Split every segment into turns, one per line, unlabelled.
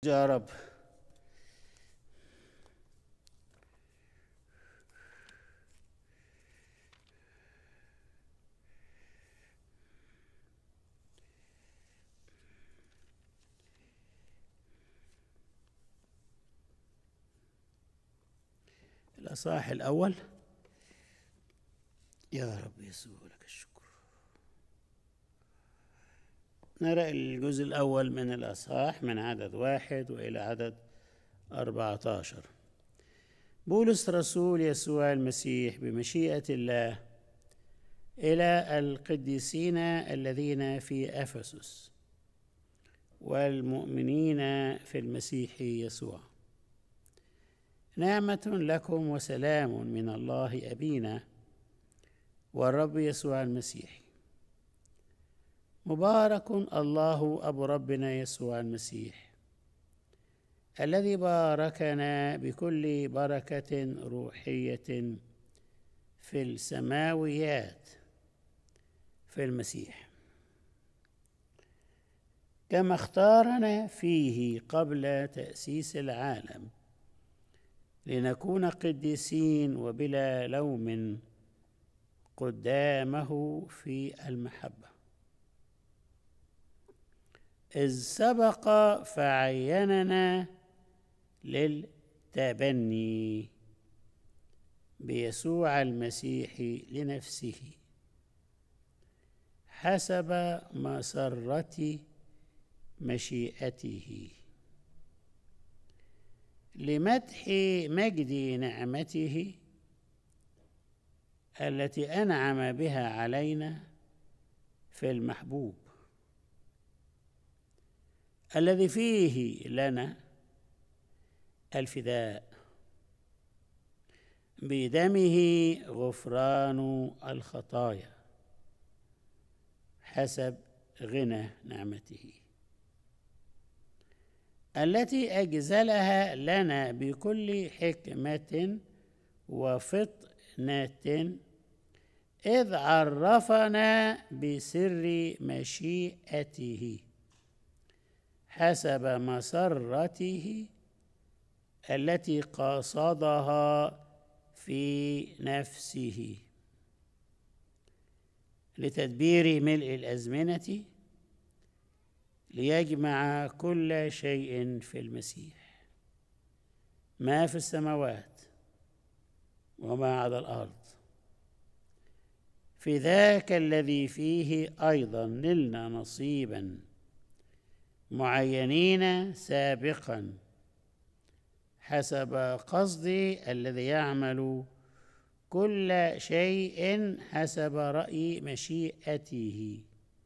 يا رب الأصحاح الأول يا رب يسوع لك الشكر نرى الجزء الأول من الأصحاح من عدد واحد وإلى عدد أربعة عشر بولس رسول يسوع المسيح بمشيئة الله إلى القديسين الذين في أفسس والمؤمنين في المسيح يسوع نعمة لكم وسلام من الله أبينا والرب يسوع المسيح مبارك الله أبو ربنا يسوع المسيح الذي باركنا بكل بركة روحية في السماويات في المسيح كما اختارنا فيه قبل تأسيس العالم لنكون قديسين وبلا لوم قدامه في المحبة إذ سبق فعيننا للتبني بيسوع المسيح لنفسه حسب مسرة مشيئته لمدح مجد نعمته التي انعم بها علينا في المحبوب الذي فيه لنا الفداء بدمه غفران الخطايا حسب غنى نعمته التي اجزلها لنا بكل حكمه وفطنه اذ عرفنا بسر مشيئته حسب مسرته التي قصدها في نفسه لتدبير ملء الازمنه ليجمع كل شيء في المسيح ما في السماوات وما على الارض في ذاك الذي فيه ايضا نلنا نصيبا معينين سابقا حسب قصدي الذي يعمل كل شيء حسب راي مشيئته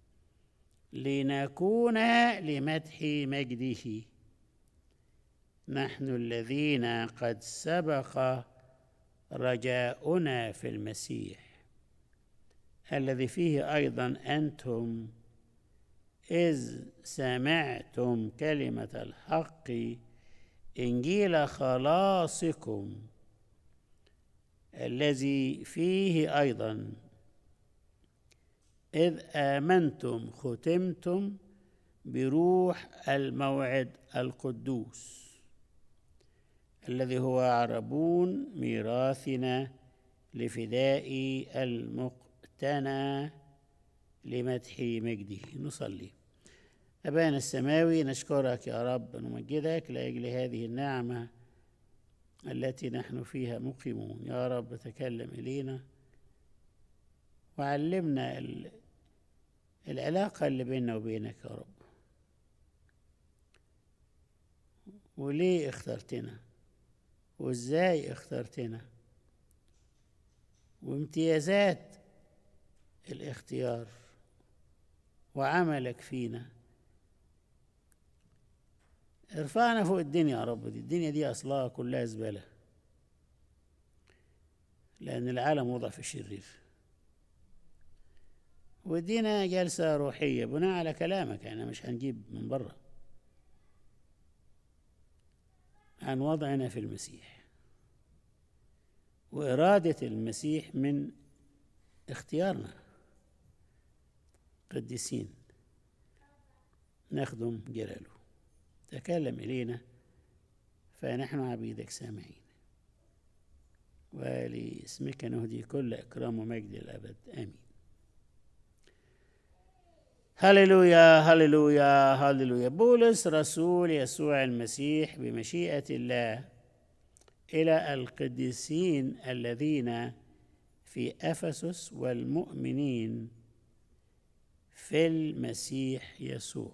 لنكون لمدح مجده نحن الذين قد سبق رجاؤنا في المسيح الذي فيه ايضا انتم اذ سمعتم كلمه الحق انجيل خلاصكم الذي فيه ايضا إذ آمنتم ختمتم بروح الموعد القدوس الذي هو عربون ميراثنا لفداء المقتنى لمدح مجده نصلي أبانا السماوي نشكرك يا رب نمجدك لأجل هذه النعمة التي نحن فيها مقيمون يا رب تكلم إلينا وعلمنا العلاقة اللي بيننا وبينك يا رب وليه اخترتنا وازاي اخترتنا وامتيازات الاختيار وعملك فينا ارفعنا فوق الدنيا يا رب دي الدنيا دي اصلها كلها زباله لان العالم وضع في الشرير ودينا جلسة روحية بناء على كلامك يعني مش هنجيب من برا عن وضعنا في المسيح وإرادة المسيح من اختيارنا قديسين نخدم جلاله تكلم إلينا فنحن عبيدك سامعين ولاسمك نهدي كل إكرام ومجد الأبد آمين هللويا هللويا هللويا بولس رسول يسوع المسيح بمشيئة الله إلى القديسين الذين في أفسس والمؤمنين في المسيح يسوع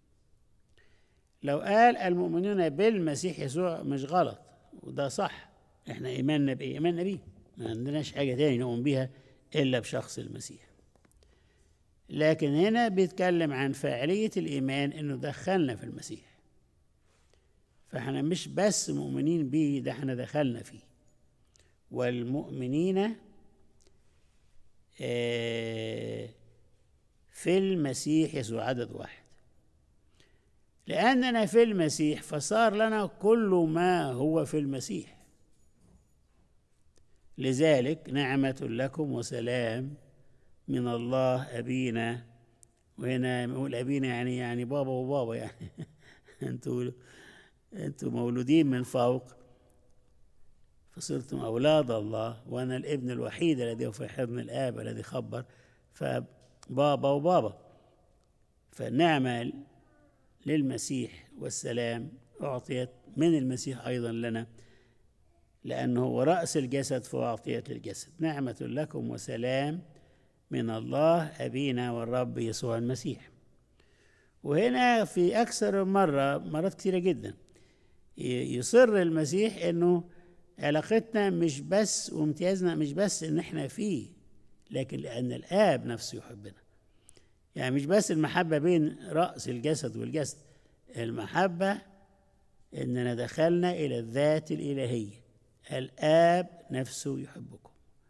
لو قال المؤمنون بالمسيح يسوع مش غلط وده صح احنا ايماننا بايه ايماننا بيه ما عندناش حاجه تاني نؤمن بيها الا بشخص المسيح لكن هنا بيتكلم عن فاعليه الايمان انه دخلنا في المسيح فاحنا مش بس مؤمنين بيه ده احنا دخلنا فيه والمؤمنين في المسيح يسوع عدد واحد لأننا في المسيح فصار لنا كل ما هو في المسيح لذلك نعمة لكم وسلام من الله أبينا وهنا نقول أبينا يعني يعني بابا وبابا يعني أنتوا أنتوا مولودين من فوق فصرتم أولاد الله وأنا الابن الوحيد الذي هو في حضن الآب الذي خبر فبابا وبابا فالنعمة للمسيح والسلام أعطيت من المسيح أيضا لنا لأنه هو رأس الجسد فأعطيت الجسد نعمة لكم وسلام من الله أبينا والرب يسوع المسيح وهنا في أكثر من مرة مرات كثيرة جدا يصر المسيح أنه علاقتنا مش بس وامتيازنا مش بس ان احنا فيه لكن لان الاب نفسه يحبنا يعني مش بس المحبة بين رأس الجسد والجسد المحبة اننا دخلنا الى الذات الالهية الاب نفسه يحبكم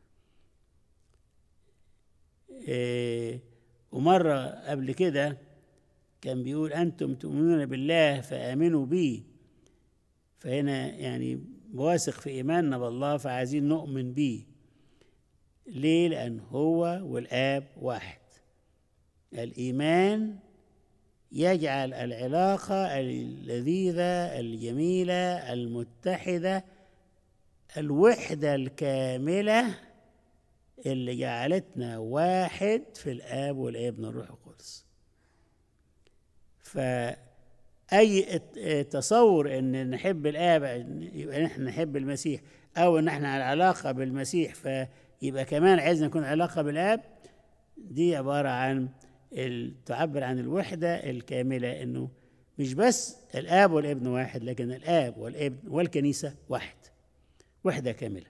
إيه ومرة قبل كده كان بيقول أنتم تؤمنون بالله فآمنوا بي فهنا يعني واثق في إيماننا بالله فعايزين نؤمن بيه ليه؟ لأن هو والآب واحد الإيمان يجعل العلاقة اللذيذة الجميلة المتحدة الوحدة الكاملة اللي جعلتنا واحد في الآب والابن والروح القدس فأي تصور إن نحب الآب يبقى نحن نحب المسيح أو إن احنا على علاقة بالمسيح فيبقى كمان عايزنا نكون علاقة بالآب دي عبارة عن تعبر عن الوحدة الكاملة إنه مش بس الآب والابن واحد لكن الآب والابن والكنيسة واحد وحدة كاملة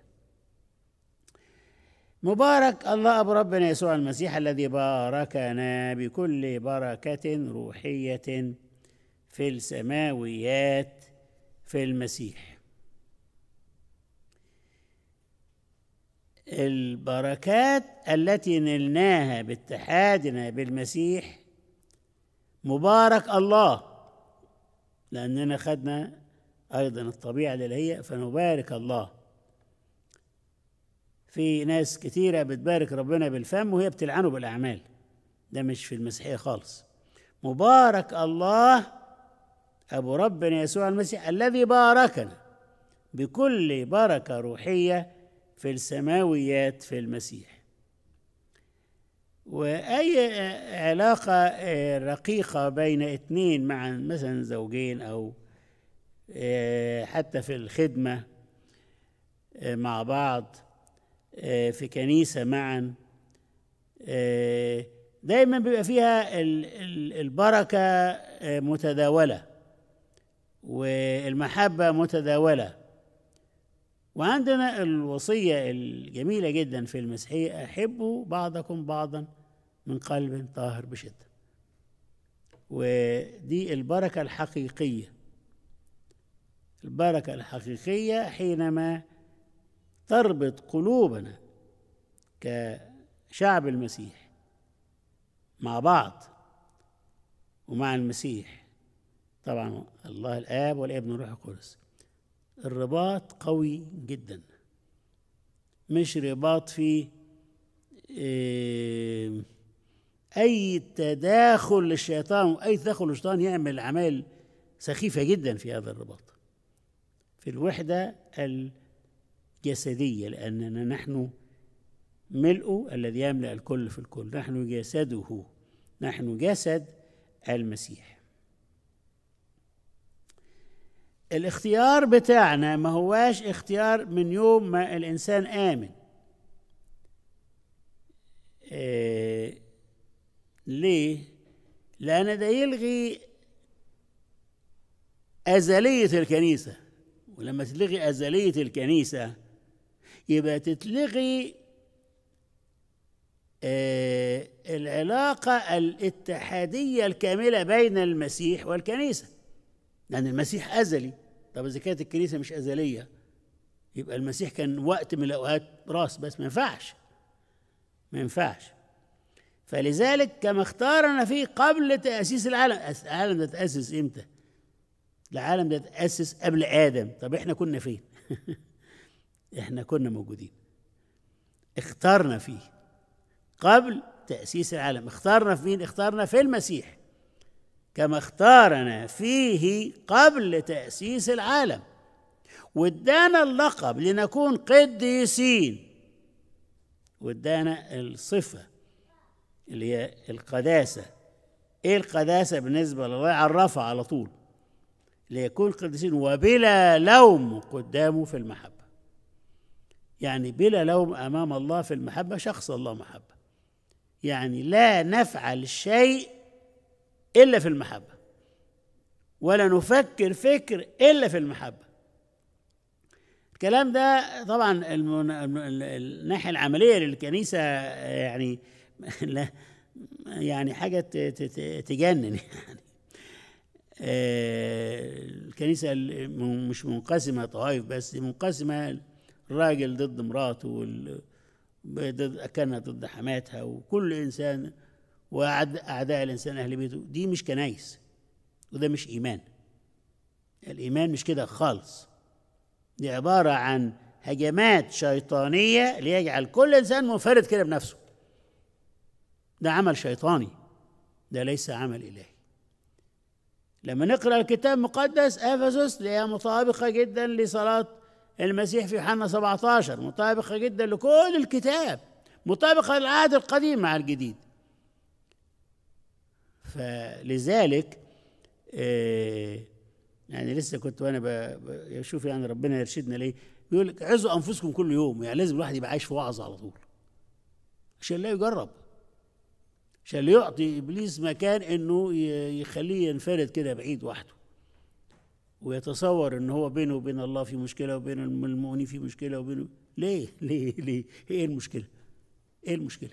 مبارك الله أبو ربنا يسوع المسيح الذي باركنا بكل بركة روحية في السماويات في المسيح البركات التي نلناها باتحادنا بالمسيح مبارك الله لأننا خدنا أيضا الطبيعة الإلهية فنبارك الله في ناس كتيرة بتبارك ربنا بالفم وهي بتلعنه بالأعمال ده مش في المسيحية خالص مبارك الله أبو ربنا يسوع المسيح الذي باركنا بكل بركة روحية في السماويات في المسيح وأي علاقة رقيقة بين اثنين مع مثلا زوجين أو حتى في الخدمة مع بعض في كنيسة معا دايما بيبقى فيها البركة متداولة والمحبة متداولة وعندنا الوصية الجميلة جدا في المسيحية أحبوا بعضكم بعضا من قلب طاهر بشدة ودي البركة الحقيقية البركة الحقيقية حينما تربط قلوبنا كشعب المسيح مع بعض ومع المسيح طبعا الله الآب والابن والروح القدس الرباط قوي جدا مش رباط فيه أي تداخل للشيطان وأي تداخل للشيطان يعمل عمل سخيفة جدا في هذا الرباط في الوحدة الجسدية لأننا نحن ملء الذي يملأ الكل في الكل نحن جسده نحن جسد المسيح الاختيار بتاعنا ما هواش اختيار من يوم ما الإنسان آمن إيه ليه؟ لأن ده يلغي أزلية الكنيسة ولما تلغي أزلية الكنيسة يبقى تتلغي آه العلاقة الاتحادية الكاملة بين المسيح والكنيسة لأن المسيح أزلي طب إذا كانت الكنيسة مش أزلية يبقى المسيح كان وقت من الأوقات راس بس ما ينفعش ما ينفعش فلذلك كما اختارنا فيه قبل تأسيس العالم العالم ده تأسس إمتى؟ العالم ده تأسس قبل آدم طب إحنا كنا فين؟ إحنا كنا موجودين اختارنا فيه قبل تأسيس العالم اختارنا فين؟ اختارنا في المسيح كما اختارنا فيه قبل تأسيس العالم وادانا اللقب لنكون قديسين وادانا الصفة اللي هي القداسة ايه القداسة بالنسبة لله عرفها على طول ليكون قديسين وبلا لوم قدامه في المحبة يعني بلا لوم أمام الله في المحبة شخص الله محبة يعني لا نفعل شيء إلا في المحبة ولا نفكر فكر إلا في المحبة الكلام ده طبعا المن... الناحية العملية للكنيسة يعني لا يعني حاجة تجنن يعني الكنيسة مش منقسمة طوائف بس منقسمة الراجل ضد مراته وال... ضد كان ضد حماتها وكل إنسان وأعداء الإنسان أهل بيته دي مش كنايس وده مش إيمان الإيمان مش كده خالص دي عبارة عن هجمات شيطانية ليجعل كل إنسان منفرد كده بنفسه ده عمل شيطاني ده ليس عمل إلهي لما نقرأ الكتاب المقدس أفسس هي مطابقة جدا لصلاة المسيح في يوحنا 17 مطابقة جدا لكل الكتاب مطابقة للعهد القديم مع الجديد فلذلك آه يعني لسه كنت وانا بشوف يعني ربنا يرشدنا ليه بيقول لك عزوا انفسكم كل يوم يعني لازم الواحد يبقى عايش في وعظ على طول عشان لا يجرب عشان لا يعطي ابليس مكان انه يخليه ينفرد كده بعيد وحده ويتصور ان هو بينه وبين الله في مشكله وبين المؤمنين في مشكله وبينه ليه ليه ليه ايه المشكله ايه المشكله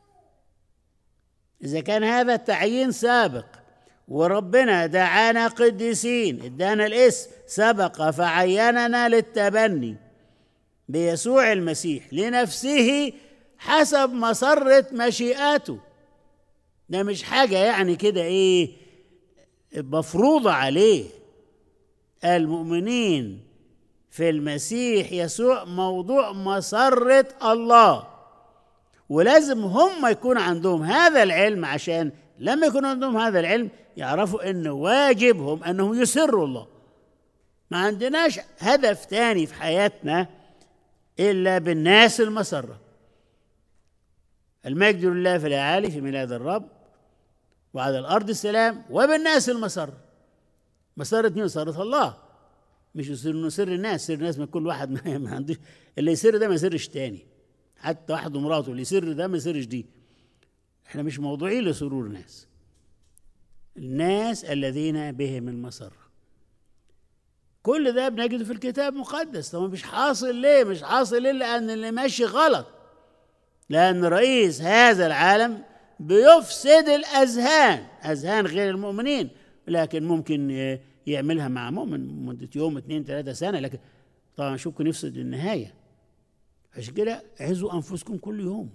اذا كان هذا التعيين سابق وربنا دعانا قديسين ادانا الاسم سبق فعيننا للتبني بيسوع المسيح لنفسه حسب مسرة مشيئته ده مش حاجة يعني كده ايه مفروضة عليه المؤمنين في المسيح يسوع موضوع مسرة الله ولازم هم يكون عندهم هذا العلم عشان لما يكون عندهم هذا العلم يعرفوا ان واجبهم انهم يسروا الله ما عندناش هدف تاني في حياتنا الا بالناس المسره المجد لله في الاعالي في ميلاد الرب وعلى الارض السلام وبالناس المسره مسره مين مسره الله مش انه سر الناس سر الناس من كل واحد ما عندوش اللي يسر ده ما يسرش تاني حتى واحد ومراته اللي يسر ده ما يسرش دي احنا مش موضوعين لسرور الناس الناس الذين بهم المسرة كل ده بنجده في الكتاب المقدس طب مش حاصل ليه مش حاصل ليه لأن اللي ماشي غلط لأن رئيس هذا العالم بيفسد الأذهان أذهان غير المؤمنين لكن ممكن يعملها مع مؤمن مدة يوم اثنين ثلاثة سنة لكن طبعا شو ممكن يفسد النهاية عشان كده عزوا أنفسكم كل يوم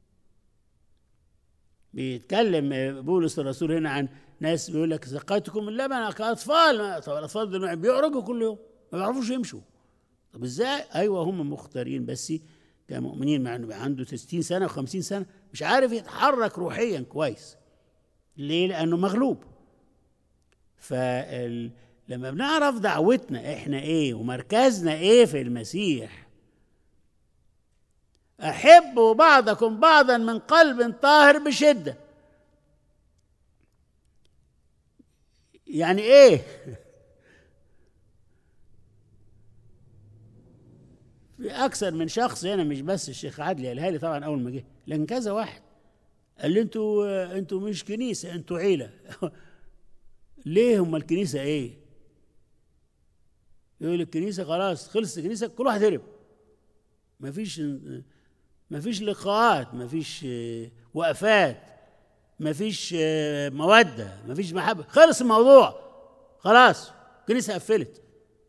بيتكلم بولس الرسول هنا عن ناس بيقول لك سقيتكم اللبن كاطفال طب الاطفال دول بيعرجوا كل يوم ما بيعرفوش يمشوا طب ازاي ايوه هم مختارين بس كمؤمنين مع انه عنده 60 سنه و50 سنه مش عارف يتحرك روحيا كويس ليه لانه مغلوب فال لما بنعرف دعوتنا احنا ايه ومركزنا ايه في المسيح احبوا بعضكم بعضا من قلب طاهر بشده يعني ايه في اكثر من شخص هنا مش بس الشيخ عدلي قالها لي طبعا اول ما جه لكن كذا واحد قال لي انتوا انتوا مش كنيسه انتوا عيله ليه هم الكنيسه ايه يقول الكنيسه خلاص خلصت الكنيسه كل واحد هرب مفيش مفيش لقاءات مفيش وقفات مفيش موده مفيش محبه خلص الموضوع خلاص الكنيسه قفلت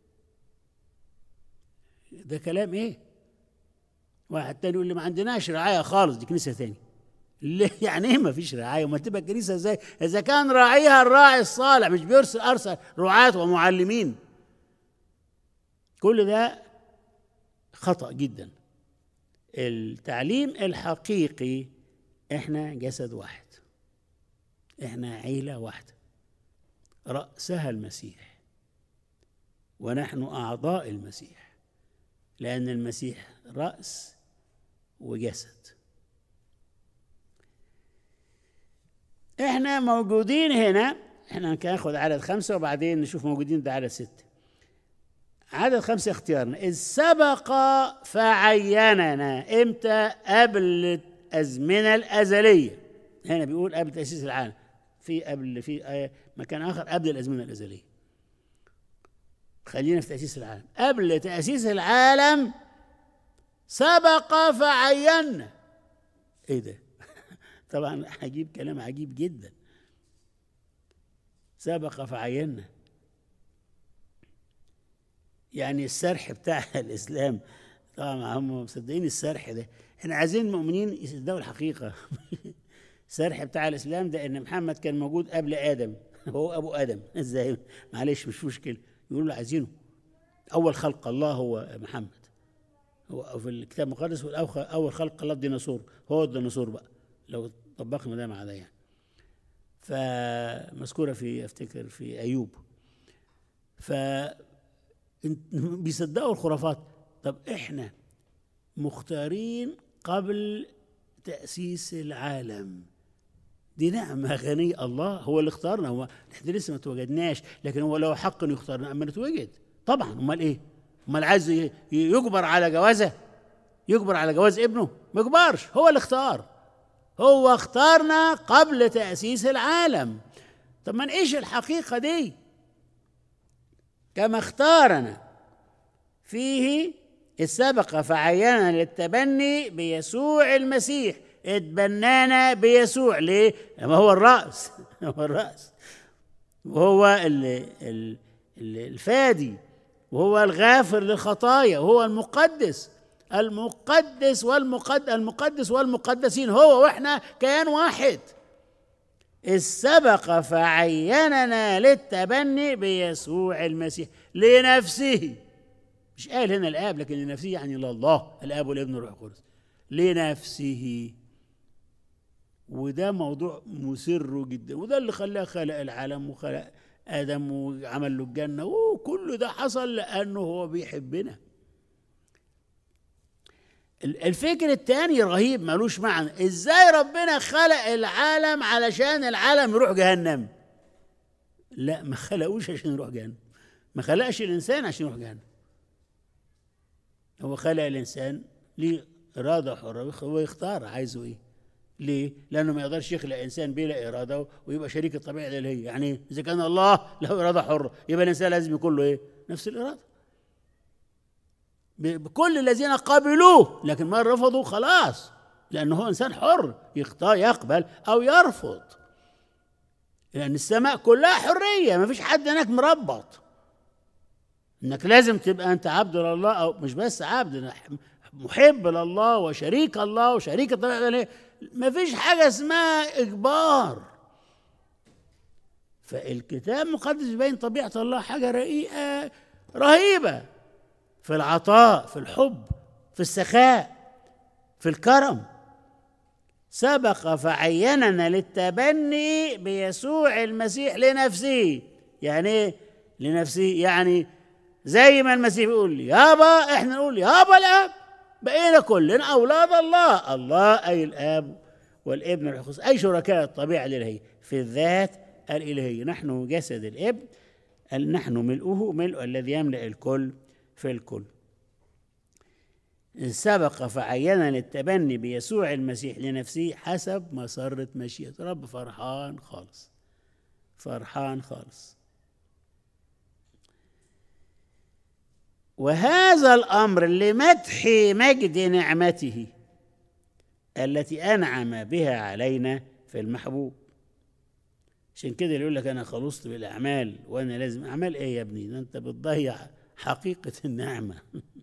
ده كلام ايه واحد تاني يقول لي ما عندناش رعايه خالص دي كنيسه تاني ليه يعني ايه ما فيش رعايه وما تبقى الكنيسه ازاي اذا كان راعيها الراعي الصالح مش بيرسل ارسل رعاة ومعلمين كل ده خطا جدا التعليم الحقيقي احنا جسد واحد احنا عيله واحده راسها المسيح ونحن اعضاء المسيح لان المسيح راس وجسد احنا موجودين هنا احنا هناخد عدد خمسة وبعدين نشوف موجودين ده عدد ستة عدد خمسة اختيارنا إذ سبق فعيننا إمتى قبل الأزمنة الأزلية هنا بيقول قبل تأسيس العالم في قبل في آية مكان آخر قبل الأزمنة الأزلية خلينا في تأسيس العالم قبل تأسيس العالم سبق فعينا ايه ده طبعا هجيب كلام عجيب جدا سبق فعينا يعني السرح بتاع الاسلام طبعا هم مصدقين السرح ده احنا عايزين المؤمنين يصدقوا الحقيقه السرح بتاع الاسلام ده ان محمد كان موجود قبل ادم هو ابو ادم ازاي معلش مش مشكله يقولوا له عايزينه اول خلق الله هو محمد هو في الكتاب المقدس اول خلق الله الديناصور هو الديناصور بقى لو طبقنا ده مع ده يعني فمذكورة في افتكر في أيوب ف بيصدقوا الخرافات طب احنا مختارين قبل تأسيس العالم دي نعمة غنية الله هو اللي اختارنا هو احنا لسه ما توجدناش لكن هو لو حق انه يختارنا اما نتوجد طبعا امال ايه؟ امال عايز يجبر على جوازه يجبر على جواز ابنه ما يجبرش هو اللي اختار هو اختارنا قبل تأسيس العالم طب ما نعيش الحقيقة دي كما اختارنا فيه السبق فعينا للتبني بيسوع المسيح اتبنانا بيسوع ليه؟ ما هو الرأس هو الرأس وهو الفادي وهو الغافر للخطايا وهو المقدس المقدس والمقد المقدس والمقدسين هو واحنا كيان واحد إذ سبق فعيننا للتبني بيسوع المسيح لنفسه مش قال هنا الآب لكن لنفسه يعني لله الآب والابن والروح القدس لنفسه وده موضوع مسر جدا وده اللي خلاه خلق العالم وخلق آدم وعمل له الجنة وكل ده حصل لأنه هو بيحبنا الفكر الثاني رهيب ملوش معنى ازاي ربنا خلق العالم علشان العالم يروح جهنم لا ما خلقوش عشان يروح جهنم ما خلقش الانسان عشان يروح جهنم هو خلق الانسان ليه اراده حره هو يختار عايزه ايه ليه؟ لانه ما يقدرش يخلق انسان بلا اراده ويبقى شريك الطبيعه الالهيه، يعني اذا كان الله له اراده حره يبقى الانسان لازم يكون له ايه؟ نفس الاراده. بكل الذين قبلوه لكن ما رفضوا خلاص لأنه هو إنسان حر يختار يقبل أو يرفض لأن السماء كلها حرية ما فيش حد هناك مربط إنك لازم تبقى أنت عبد لله أو مش بس عبد محب لله وشريك الله وشريك الطبيعة ما فيش حاجة اسمها إجبار فالكتاب المقدس بين طبيعة الله حاجة رقيقة رهيبة في العطاء في الحب في السخاء في الكرم سبق فعيننا للتبني بيسوع المسيح لنفسه يعني لنفسه يعني زي ما المسيح بيقول لي يابا احنا نقول يابا الاب بقينا كلنا اولاد الله الله اي الاب والابن والحخص اي شركاء الطبيعه الالهيه في الذات الالهيه نحن جسد الابن نحن ملؤه ملء الذي يملا الكل في الكل سبق فعينا للتبني بيسوع المسيح لنفسه حسب مسرة مشيئة رب فرحان خالص فرحان خالص وهذا الأمر لمدح مجد نعمته التي أنعم بها علينا في المحبوب عشان كده اللي يقول لك أنا خلصت بالأعمال وأنا لازم أعمال إيه يا ابني ده أنت بتضيع حقيقة النعمة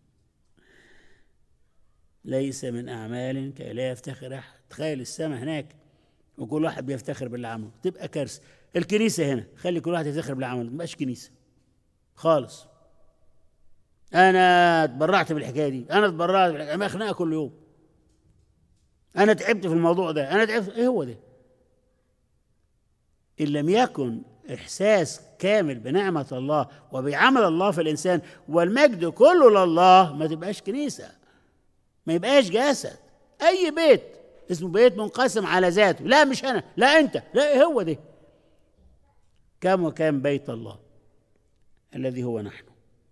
ليس من أعمال كي لا يفتخر أحد تخيل السماء هناك وكل واحد بيفتخر باللي عمله تبقى كارثة الكنيسة هنا خلي كل واحد يفتخر باللي عمله ما تبقاش كنيسة خالص أنا اتبرعت بالحكاية دي أنا اتبرعت بالحكاية أنا خناقة كل يوم أنا تعبت في الموضوع ده أنا تعبت إيه هو ده إن لم يكن إحساس كامل بنعمة الله وبعمل الله في الإنسان والمجد كله لله ما تبقاش كنيسة ما يبقاش جسد اي بيت اسمه بيت منقسم على ذاته لا مش انا لا انت لا هو ده كم وكم بيت الله الذي هو نحن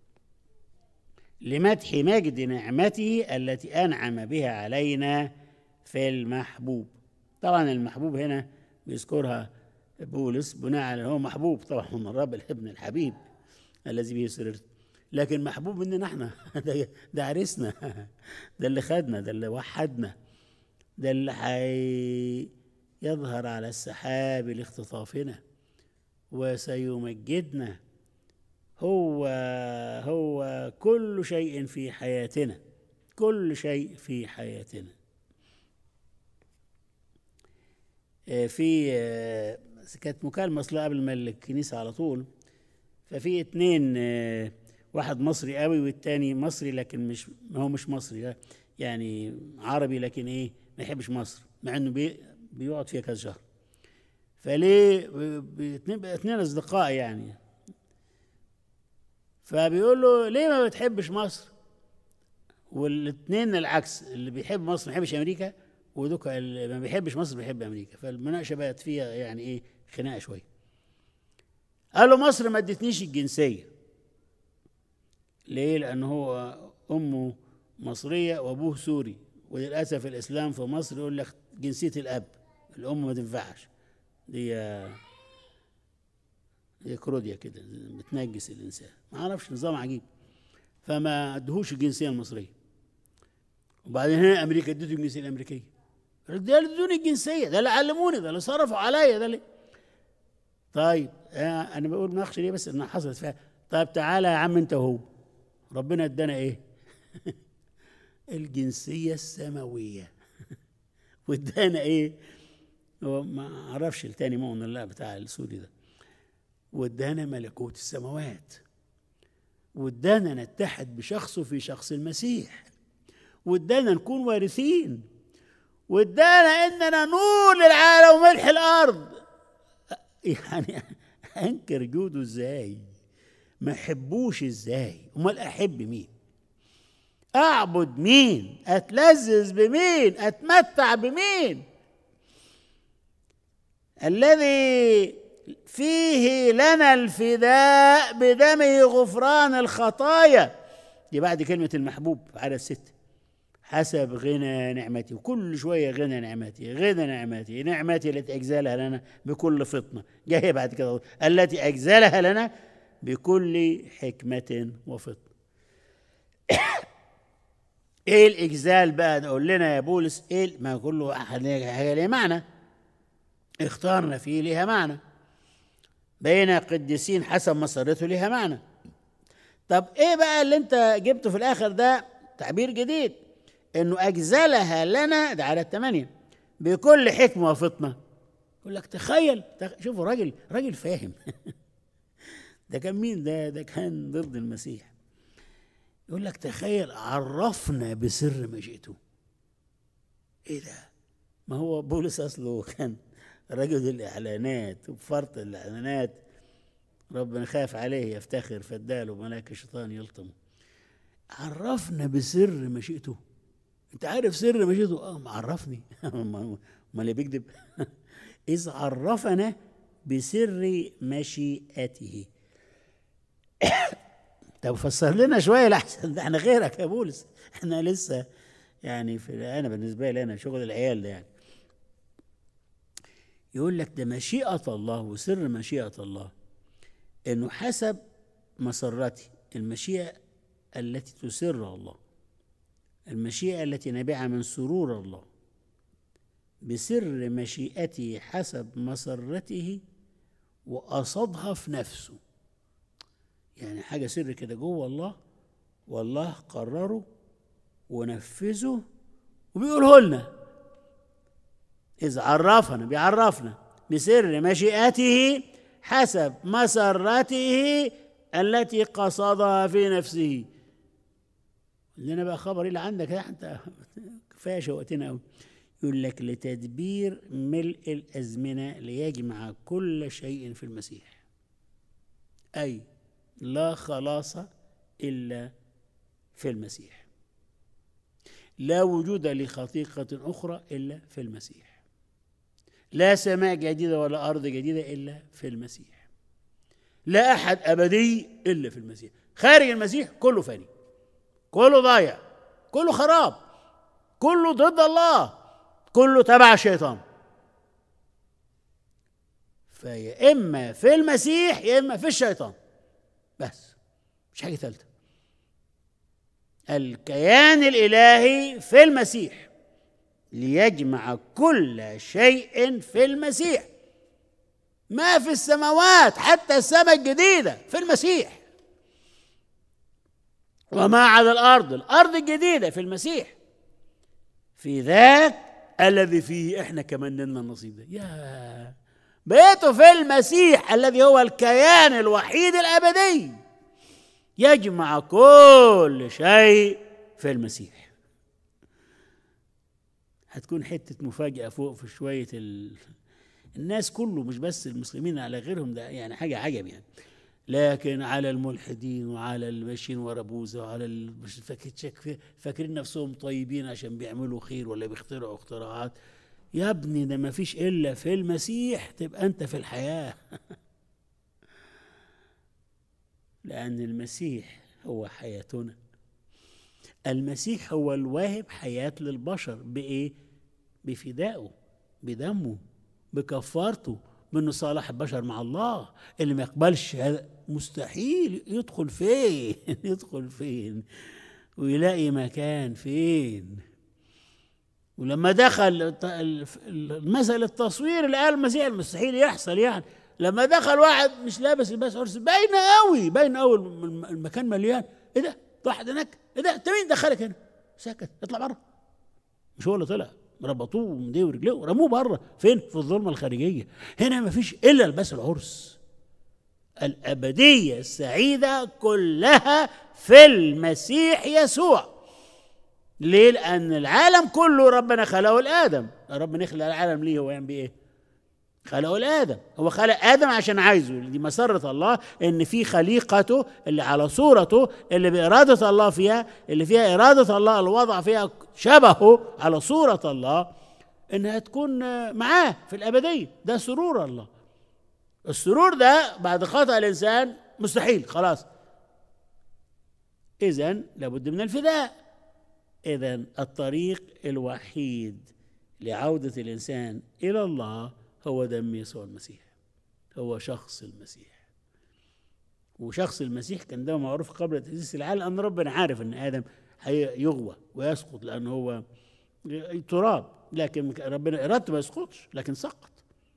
لمدح مجد نعمته التي انعم بها علينا في المحبوب طبعا المحبوب هنا بيذكرها بولس بناء على هو محبوب طبعا من الرب الابن الحبيب الذي به سررت لكن محبوب مننا احنا ده, ده عريسنا ده اللي خدنا ده اللي وحدنا ده اللي حي يظهر على السحاب لاختطافنا وسيمجدنا هو هو كل شيء في حياتنا كل شيء في حياتنا في كانت مكالمة أصلا قبل ما الكنيسة على طول ففي اتنين واحد مصري قوي والتاني مصري لكن مش ما هو مش مصري يعني عربي لكن ايه ما يحبش مصر مع انه بي بيقعد فيها كذا شهر فليه اثنين اصدقاء يعني فبيقول له ليه ما بتحبش مصر والاثنين العكس اللي بيحب مصر ما بيحبش امريكا ودوك اللي ما بيحبش مصر بيحب امريكا فالمناقشه بقت فيها يعني ايه خناقه شويه قال له مصر ما ادتنيش الجنسيه ليه لان هو امه مصريه وابوه سوري وللاسف الاسلام في مصر يقول لك جنسيه الاب الام ما تنفعش دي هي كروديا كده بتنجس الانسان ما اعرفش نظام عجيب فما ادهوش الجنسيه المصريه وبعدين هنا امريكا اديته الجنسيه الامريكيه ده اللي ادوني الجنسيه ده اللي علموني ده اللي صرفوا عليا ده اللي طيب انا بقول مناقشه ليه بس انها حصلت فيها طيب تعالى يا عم انت وهو ربنا ادانا ايه الجنسيه السماويه وادانا ايه هو ما اعرفش التاني مؤمن الله بتاع السوري ده وادانا ملكوت السماوات وادانا نتحد بشخصه في شخص المسيح وادانا نكون وارثين وادانا اننا نور للعالم وملح الارض يعني انكر جوده ازاي ما احبوش ازاي امال احب مين اعبد مين اتلذذ بمين اتمتع بمين الذي فيه لنا الفداء بدمه غفران الخطايا دي بعد كلمة المحبوب على الست حسب غنى نعمتي وكل شوية غنى نعمتي غنى نعمتي نعمتي التي أجزلها لنا بكل فطنة جاية بعد كده التي أجزلها لنا بكل حكمة وفطنة ايه الاجزال بقى قول لنا يا بولس ايه ما كله حاجه ليها معنى اختارنا فيه ليها معنى بين قديسين حسب مسارته ليها معنى طب ايه بقى اللي انت جبته في الاخر ده تعبير جديد انه اجزلها لنا ده على الثمانيه بكل حكمه وفطنه يقول لك تخيل شوفوا راجل راجل فاهم ده كان مين ده ده كان ضد المسيح يقول لك تخيل عرفنا بسر مشيئته ايه ده ما هو بولس اصله كان رجل الاعلانات وفرط الاعلانات ربنا خاف عليه يفتخر فاداله ملاك الشيطان يلطمه عرفنا بسر مشيئته انت عارف سر مشيئته اه معرفني ما اللي بيكذب اذ عرفنا بسر مشيئته طب فسر لنا شويه لحسن ده احنا غيرك يا بولس احنا لسه يعني في انا بالنسبه لي انا شغل العيال ده يعني يقول لك ده مشيئه الله وسر مشيئه الله انه حسب مسرتي المشيئه التي تسر الله المشيئه التي نابعه من سرور الله بسر مشيئته حسب مسرته وقصدها في نفسه يعني حاجة سر كده جوه الله والله قرره ونفذه وبيقوله لنا إذ عرفنا بيعرفنا بسر مشيئته حسب مسرته التي قصدها في نفسه لنا بقى خبر ايه اللي عندك يا انت كفايه شوقتنا قوي يقول لك لتدبير ملء الازمنه ليجمع كل شيء في المسيح اي لا خلاص الا في المسيح لا وجود لخطيقه اخرى الا في المسيح لا سماء جديده ولا ارض جديده الا في المسيح لا احد ابدي الا في المسيح خارج المسيح كله فاني كله ضايع كله خراب كله ضد الله كله تبع الشيطان فيا اما في المسيح يا اما في الشيطان بس مش حاجه ثالثه الكيان الالهي في المسيح ليجمع كل شيء في المسيح ما في السماوات حتى السماء الجديده في المسيح وما على الارض الارض الجديده في المسيح في ذاك الذي فيه احنا كمان لنا النصيب ده يا بقيته في المسيح الذي هو الكيان الوحيد الابدي يجمع كل شيء في المسيح هتكون حته مفاجاه فوق في شويه ال... الناس كله مش بس المسلمين على غيرهم ده يعني حاجه عجب يعني لكن على الملحدين وعلى الماشيين ورا بوذا وعلى ال- مش فاكر فاكرين نفسهم طيبين عشان بيعملوا خير ولا بيخترعوا اختراعات يا ابني ده ما فيش الا في المسيح تبقى انت في الحياه لان المسيح هو حياتنا المسيح هو الواهب حياه للبشر بايه بفدائه بدمه بكفارته بانه صالح البشر مع الله اللي ما يقبلش هذا مستحيل يدخل فين يدخل فين ويلاقي مكان فين ولما دخل الت- الف- المثل التصوير اللي قال المسيح المستحيل يحصل يعني لما دخل واحد مش لابس لباس عرس باين قوي باين قوي الم- المكان مليان ايه ده واحد هناك ايه ده انت مين دخلك هنا ساكت اطلع بره مش هو اللي طلع ربطوه من ايديه ورجليه ورموه بره فين في الظلمه الخارجيه هنا ما فيش الا لباس العرس الابديه السعيده كلها في المسيح يسوع ليه لان العالم كله ربنا خلقه لادم ربنا يخلق العالم ليه هو يعمل بيه ايه خلقه لادم هو خلق ادم عشان عايزه دي مسره الله ان في خليقته اللي على صورته اللي باراده الله فيها اللي فيها اراده الله اللي وضع فيها شبهه على صوره الله انها تكون معاه في الابديه ده سرور الله السرور ده بعد خطا الانسان مستحيل خلاص اذا لابد من الفداء اذا الطريق الوحيد لعوده الانسان الى الله هو دم يسوع المسيح هو شخص المسيح وشخص المسيح كان ده معروف قبل تأسيس العالم أن ربنا عارف أن آدم هيغوى ويسقط لأنه هو تراب لكن ربنا إرادته ما يسقطش لكن سقط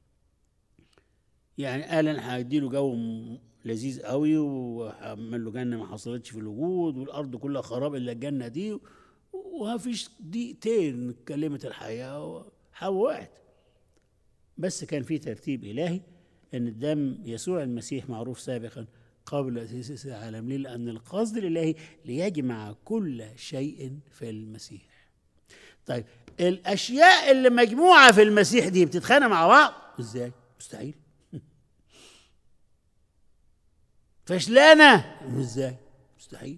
يعني قال أنا هديله جو م- لذيذ قوي وهعمل له جنة ما حصلتش في الوجود والأرض كلها خراب إلا الجنة دي وما فيش دقيقتين كلمة الحياة حواء وقعت بس كان في ترتيب إلهي أن الدم يسوع المسيح معروف سابقا قبل تأسيس العالم ليه؟ لأن القصد الإلهي ليجمع كل شيء في المسيح طيب الأشياء اللي مجموعة في المسيح دي بتتخانق مع بعض إزاي؟ مستحيل فشلانه ازاي مستحيل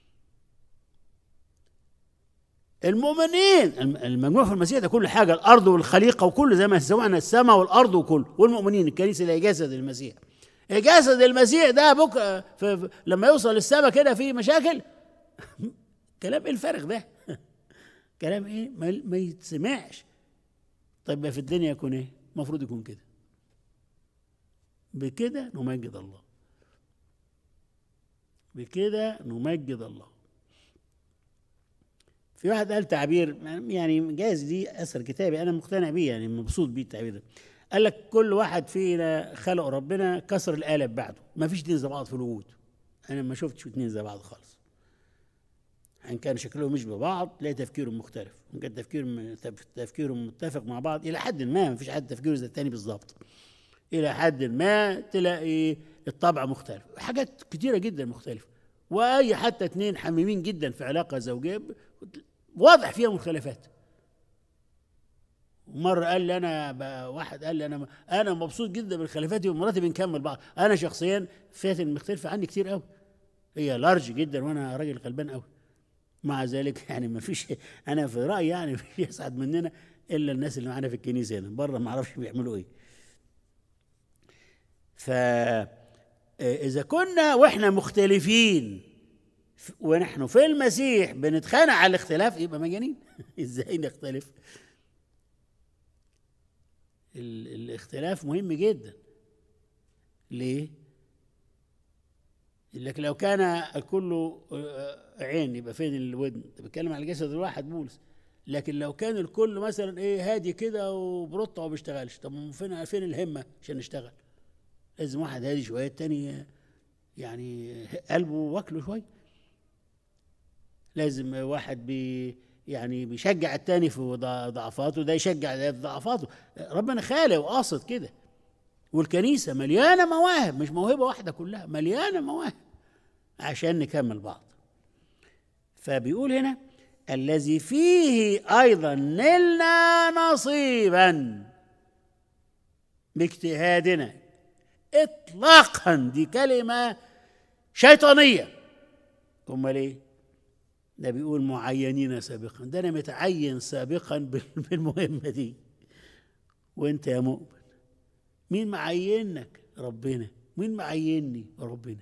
المؤمنين الم- المجموع في المسيح ده كل حاجه الارض والخليقه وكل زي ما سمعنا السماء والارض وكل والمؤمنين الكنيسه اللي هي جسد المسيح جسد المسيح ده بكره في في- لما يوصل للسماء كده في مشاكل كلام ايه الفارغ ده كلام ايه ما, ما يتسمعش طيب يبقى في الدنيا يكون ايه المفروض يكون كده بكده نمجد الله بكده نمجد الله في واحد قال تعبير يعني جايز دي اثر كتابي انا مقتنع بيه يعني مبسوط بيه التعبير ده قال لك كل واحد فينا خلق ربنا كسر القالب بعده ما فيش اتنين زي بعض في الوجود انا ما شفتش اتنين زي بعض خالص ان كان شكلهم مش ببعض تلاقي تفكيرهم مختلف ان كان تفكيرهم تفكيرهم متفق مع بعض الى حد ما ما فيش حد تفكيره زي التاني بالظبط الى حد ما تلاقي الطبع مختلف حاجات كتيره جدا مختلفه واي حتى اتنين حميمين جدا في علاقه زوجيه واضح فيها مخالفات ومره قال لي انا ب- واحد قال لي انا انا مبسوط جدا من خلافاتي ومراتي بنكمل بعض انا شخصيا فاتن مختلفه عني كتير قوي هي لارج جدا وانا راجل غلبان قوي مع ذلك يعني ما فيش انا في رايي يعني ما فيش يسعد مننا الا الناس اللي معانا في الكنيسه هنا بره ما اعرفش بيعملوا ايه ف اذا كنا واحنا مختلفين ف- ونحن في المسيح بنتخانق على الاختلاف يبقى مجانين ازاي نختلف ال- الاختلاف مهم جدا ليه لكن لو كان الكل آه، عين يبقى فين الودن ده بيتكلم على الجسد الواحد بولس لكن لو كان الكل مثلا ايه هادي كده وبرطع وما بيشتغلش طب فين فين الهمه عشان نشتغل لازم واحد هادي شويه التاني يعني قلبه واكله شويه لازم واحد بي يعني بيشجع التاني في ضع- ضعفاته ده يشجع ده في ضعفاته ربنا خالق وقاصد كده والكنيسه مليانه مواهب مش موهبه واحده كلها مليانه مواهب عشان نكمل بعض فبيقول هنا الذي فيه ايضا نلنا نصيبا باجتهادنا اطلاقا دي كلمه شيطانيه امال ايه ده بيقول معينين سابقا ده انا متعين سابقا بال- بالمهمه دي وانت يا مؤمن مين معينك ربنا مين معيني ربنا